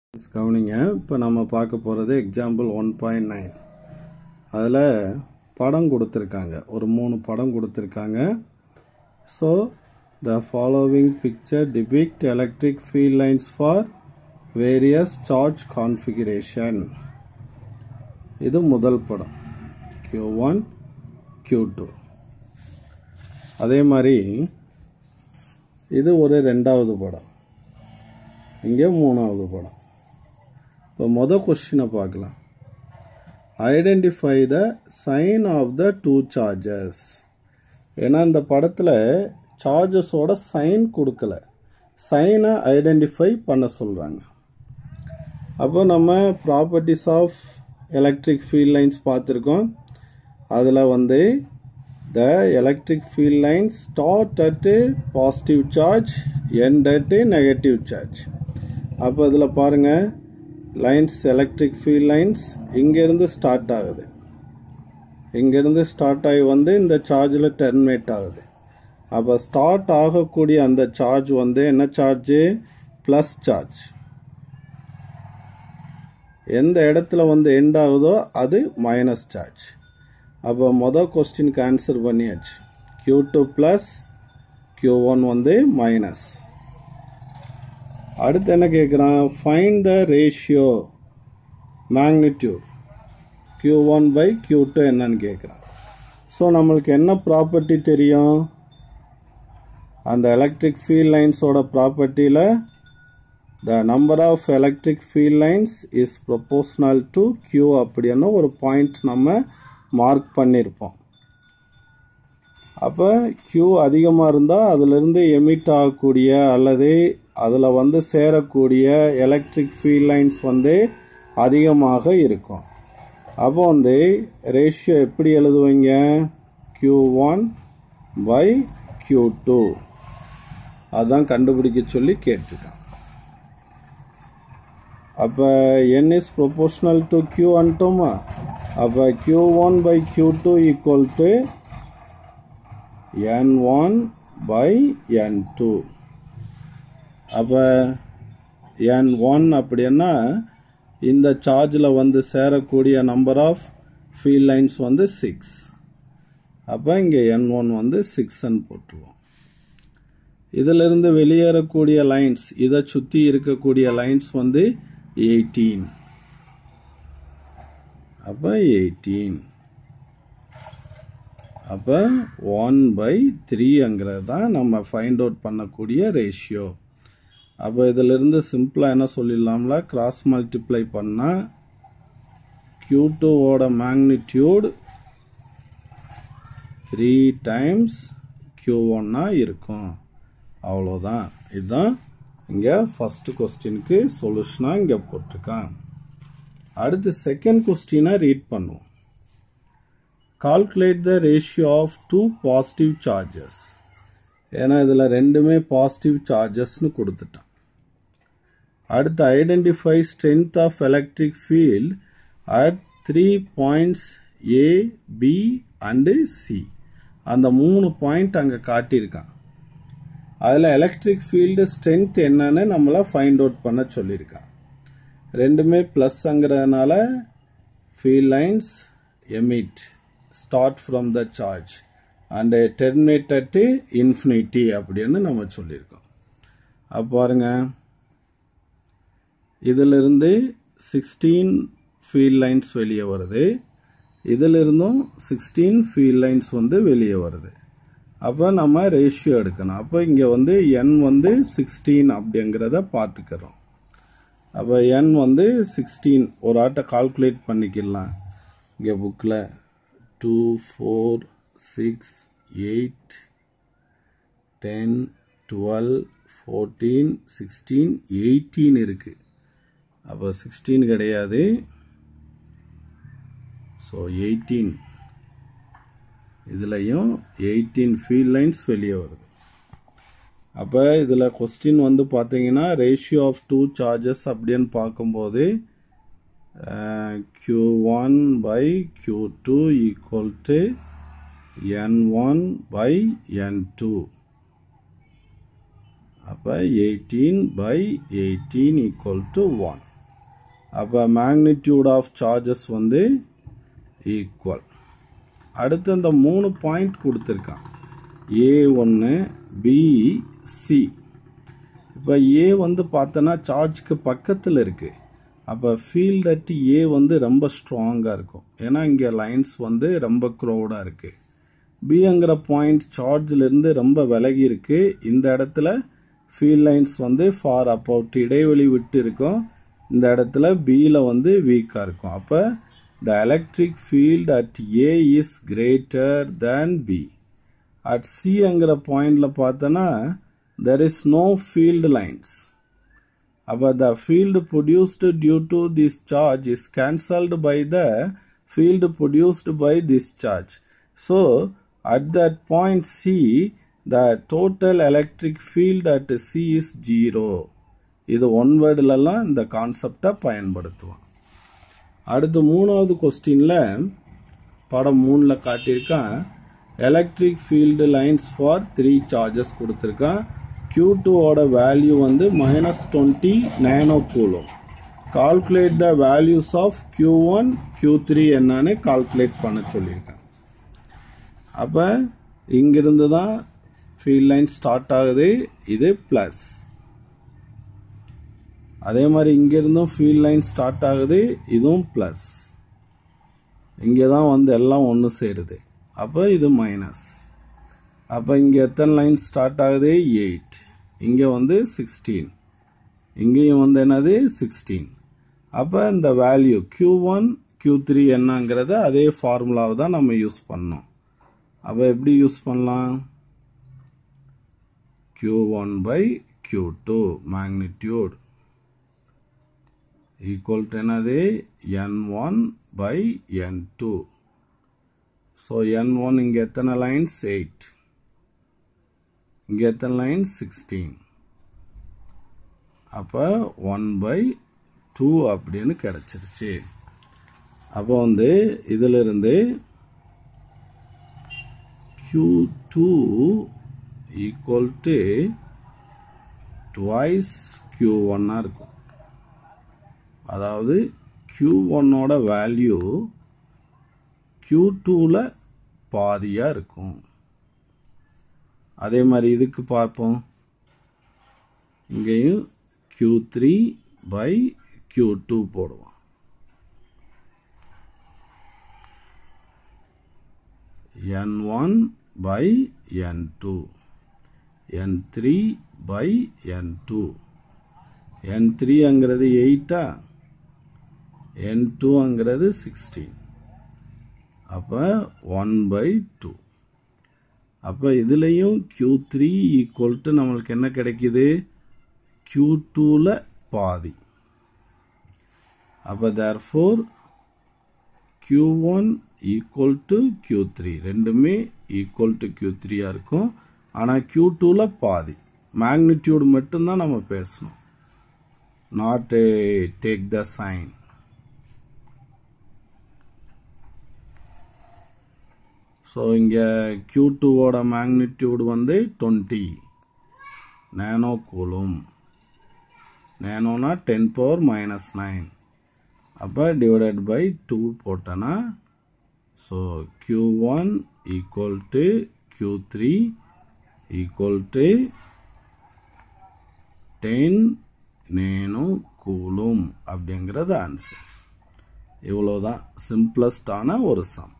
கவனிங்க இப்போ நம்ம பார்க்க போகிறது எக்ஸாம்பிள் ஒன் பாயிண்ட் நைன் அதில் படம் கொடுத்துருக்காங்க ஒரு மூணு படம் கொடுத்துருக்காங்க so the following picture depict electric field lines for various charge configuration இது முதல் படம் Q ஒன் Q டூ அதே மாதிரி இது ஒரு ரெண்டாவது படம் இங்கே மூணாவது படம் இப்போ மொதல் கொஸ்டினை பார்க்கலாம் identify the sign of the two charges ஏன்னா இந்த படத்தில் சார்ஜஸோட சைன் கொடுக்கல சைனை ஐடென்டிஃபை பண்ண சொல்கிறாங்க அப்போ நம்ம properties of electric field lines பார்த்துருக்கோம் அதில் வந்து the electric field lines start at positive charge end at negative charge அப்போ இதில் பாருங்கள் லைன்ஸ் எலக்ட்ரிக் ஃபீல்ட் லைன்ஸ் இங்கேருந்து ஸ்டார்ட் ஆகுது இங்கேருந்து ஸ்டார்ட் ஆகி வந்து இந்த சார்ஜில் டெர்மினேட் ஆகுது அப்போ ஸ்டார்ட் ஆகக்கூடிய அந்த சார்ஜ் வந்து என்ன சார்ஜு ப்ளஸ் சார்ஜ் எந்த இடத்துல வந்து எண்ட் ஆகுதோ அது மைனஸ் சார்ஜ் அப்போ மொதல் கொஸ்டினுக்கு ஆன்சர் பண்ணியாச்சு Q two plus Q one வந்து மைனஸ் அடுத்து என்ன கேட்குறான் find the ratio magnitude Q one by Q two என்னன்னு கேட்குறான் ஸோ நம்மளுக்கு என்ன ப்ராப்பர்ட்டி தெரியும் அந்த எலக்ட்ரிக் ஃபீல்ட் லைன்ஸோட ப்ராப்பர்ட்டியில் the number of electric field lines is proportional to Q அப்படின்னு ஒரு பாயிண்ட் நம்ம மார்க் பண்ணியிருப்போம் அப்போ க்யூ அதிகமாக இருந்தால் அதிலிருந்து எமிட் ஆகக்கூடிய அல்லது அதில் வந்து சேரக்கூடிய எலக்ட்ரிக் ஃபீல்ட் லைன்ஸ் வந்து அதிகமாக இருக்கும் அப்போ வந்து ரேஷியோ எப்படி எழுதுவீங்க Q one by Q two அதான் கண்டுபிடிக்க சொல்லி கேட்டிருக்கான் அப்போ N is proportional to Q அன்ட்டோமா அப்போ Q one by Q two equal to N one by N two அப்போ என் ஒன் அப்படின்னா இந்த சார்ஜில் வந்து சேரக்கூடிய நம்பர் ஆஃப் ஃபீல்ட் லைன்ஸ் வந்து சிக்ஸ் அப்போ இங்கே என் ஒன் வந்து சிக்ஸ்ன்னு போட்டுருவோம் இதிலிருந்து வெளியேறக்கூடிய லைன்ஸ் இதை சுற்றி இருக்கக்கூடிய லைன்ஸ் வந்து எயிட்டீன் அப்போ எயிட்டீன் அப்போ ஒன் பை த்ரீங்கிறது தான் நம்ம ஃபைண்ட் அவுட் பண்ணக்கூடிய ரேஷியோ அப்போ இதிலிருந்து சிம்பிளாக என்ன சொல்லிடலாம்ல கிராஸ் மல்டிப்ளை பண்ணால் க்யூ டூவோட மேக்னிடியூட் த்ரீ டைம்ஸ் க்யூ ஒன்னாக இருக்கும் அவ்வளோதான் இதுதான் இங்கே ஃபஸ்ட்டு கொஸ்டினுக்கு சொல்யூஷனாக இங்கே போட்டிருக்கான் அடுத்து செகண்ட் கொஸ்டினை ரீட் பண்ணுவோம் calculate the ratio of two positive charges ஏன்னா இதில் ரெண்டுமே பாசிட்டிவ் சார்ஜஸ்னு கொடுத்துட்டான் அடுத்து identify strength of electric field at three points A B and C அந்த மூணு பாயிண்ட் அங்கே காட்டியிருக்கான் அதில் எலக்ட்ரிக் ஃபீல்டு ஸ்ட்ரென்த் என்னன்னு நம்மளை ஃபைண்ட் அவுட் பண்ண சொல்லியிருக்கான் ரெண்டுமே ப்ளஸ்ங்கிறதுனால field lines emit start from the charge and terminated to infinity அப்படின்னு நம்ம சொல்லியிருக்கோம் அப்போ பாருங்க இதிலிருந்து சிக்ஸ்டீன் ஃபீல்ட் லைன்ஸ் வெளியே வருது இதிலிருந்தும் சிக்ஸ்டீன் ஃபீல்ட் லைன்ஸ் வந்து வெளியே வருது அப்போ நம்ம ரேஷியோ எடுக்கணும் அப்போ இங்கே வந்து என் வந்து சிக்ஸ்டீன் அப்படிங்கிறத பார்த்துக்கிறோம் அப்போ என் வந்து சிக்ஸ்டீன் ஒரு ஆட்டை கால்குலேட் பண்ணிக்கலாம் இங்கே புக்கில் two four six eight ten twelve fourteen sixteen eighteen இருக்குது அப்போ சிக்ஸ்டீன் கிடையாது ஸோ எயிட்டீன் இதுலையும் எயிட்டீன் ஃபீல்ட் லைன்ஸ் வெளியே வருது அப்போ இதில் கொஸ்டின் வந்து பார்த்தீங்கன்னா ரேஷியோ ஆஃப் டூ சார்ஜஸ் அப்படின்னு பார்க்கும்போது Q one by Q two equal to N one by N two அப்போ eighteen by eighteen equal to one அப்போ மேக்னிடியூட் ஆஃப் சார்ஜஸ் வந்து ஈக்குவல் அடுத்து இந்த மூணு பாயிண்ட் கொடுத்துருக்கான் ஏ ஒன்று பி சி இப்போ ஏ வந்து பார்த்தோன்னா சார்ஜ்க்கு பக்கத்தில் இருக்குது அப்போ ஃபீல்ட் அட் ஏ வந்து ரொம்ப ஸ்ட்ராங்காக இருக்கும் ஏன்னா இங்கே லைன்ஸ் வந்து ரொம்ப க்ரௌடாக இருக்குது பிங்கிற பாயிண்ட் சார்ஜ்லேருந்து ரொம்ப விலகி இருக்கு இந்த இடத்துல ஃபீல்ட் லைன்ஸ் வந்து ஃபார் அபவுட் இடைவெளி விட்டு இருக்கும் இந்த இடத்துல பியில் வந்து வீக்காக இருக்கும் அப்போ the electric field at A is greater than B at சிங்கிற பாயிண்டில் பார்த்தோன்னா there is no field lines அப்போ the field produced due to this charge is cancelled by the field produced by this charge so at that point C the total electric field at C is zero இது one வேர்டுலலாம் இந்த கான்செப்டை பயன்படுத்துவோம் அடுத்து மூணாவது கொஸ்டினில் படம் மூணில் காட்டியிருக்கான் electric field lines for three charges கொடுத்துருக்கான் க்யூ டூவோட வேல்யூ வந்து minus twenty nano coulomb calculate the values of Q one Q three என்னன்னு கால்குலேட் பண்ண சொல்லியிருக்கேன் அப்போ இங்கிருந்து தான் ஃபீல்ட் லைன் ஸ்டார்ட் ஆகுது இது ப்ளஸ் அதே மாதிரி இங்கிருந்தும் ஃபீல்ட் லைன் ஸ்டார்ட் ஆகுது இதுவும் ப்ளஸ் இங்கே தான் வந்து எல்லாம் ஒன்று சேருது அப்போ இது மைனஸ் அப்போ இங்கே எத்தனை லைன் ஸ்டார்ட் ஆகுது எயிட் இங்கே வந்து சிக்ஸ்டீன் இங்கேயும் வந்து என்னது சிக்ஸ்டீன் அப்போ இந்த value Q one Q three என்னங்கிறத அதே ஃபார்முலாவை தான் நம்ம யூஸ் பண்ணோம் அப்போ எப்படி யூஸ் பண்ணலாம் Q one by Q two magnitude equal to என்னது N one by N two so N one இங்கே எத்தனை லைன்ஸ் எயிட் இங்கே எத்தனை லைன்ஸ் சிக்ஸ்டீன் அப்போ ஒன் பை டூ அப்படின்னு கிடச்சிருச்சு அப்போ வந்து இதிலிருந்து Q two equal to twice Q ஒன்னாக இருக்கும் அதாவது க்யூ ஒன்னோட வேல்யூ க்யூ டூவில் பாதியாக இருக்கும் அதே மாதிரி இதுக்கு பார்ப்போம் இங்கேயும் Q three by Q two போடுவோம் N one by N two N three by N two N த்ரீங்கிறது எயிட்டா என் டூங்கிறது சிக்ஸ்டீன் அப்போ ஒன் பை டூ அப்போ இதுலேயும் க்யூ த்ரீ ஈக்குவல் டு நம்மளுக்கு என்ன கிடைக்குது க்யூ டூவில் பாதி அப்போ therefore Q one equal to Q three ரெண்டுமே ஈக்குவல் டு க்யூ த்ரீயாக இருக்கும் ஆனால் க்யூ டூவில் பாதி மேக்னிடியூட் மட்டும்தான் நம்ம பேசணும் not take the sign so இங்கே க்யூ டூவோட மேக்னிடியூட் வந்து டுவெண்ட்டி நேனோ கூலும் நேனோனா டென் பவர் மைனஸ் நைன் அப்போ டிவைடட் பை டூ போட்டோன்னா so Q one equal to Q three equal to ten nano coulomb அப்படிங்கிறது ஆன்சர் இவ்வளோதான் சிம்பிளஸ்டான ஒரு சம்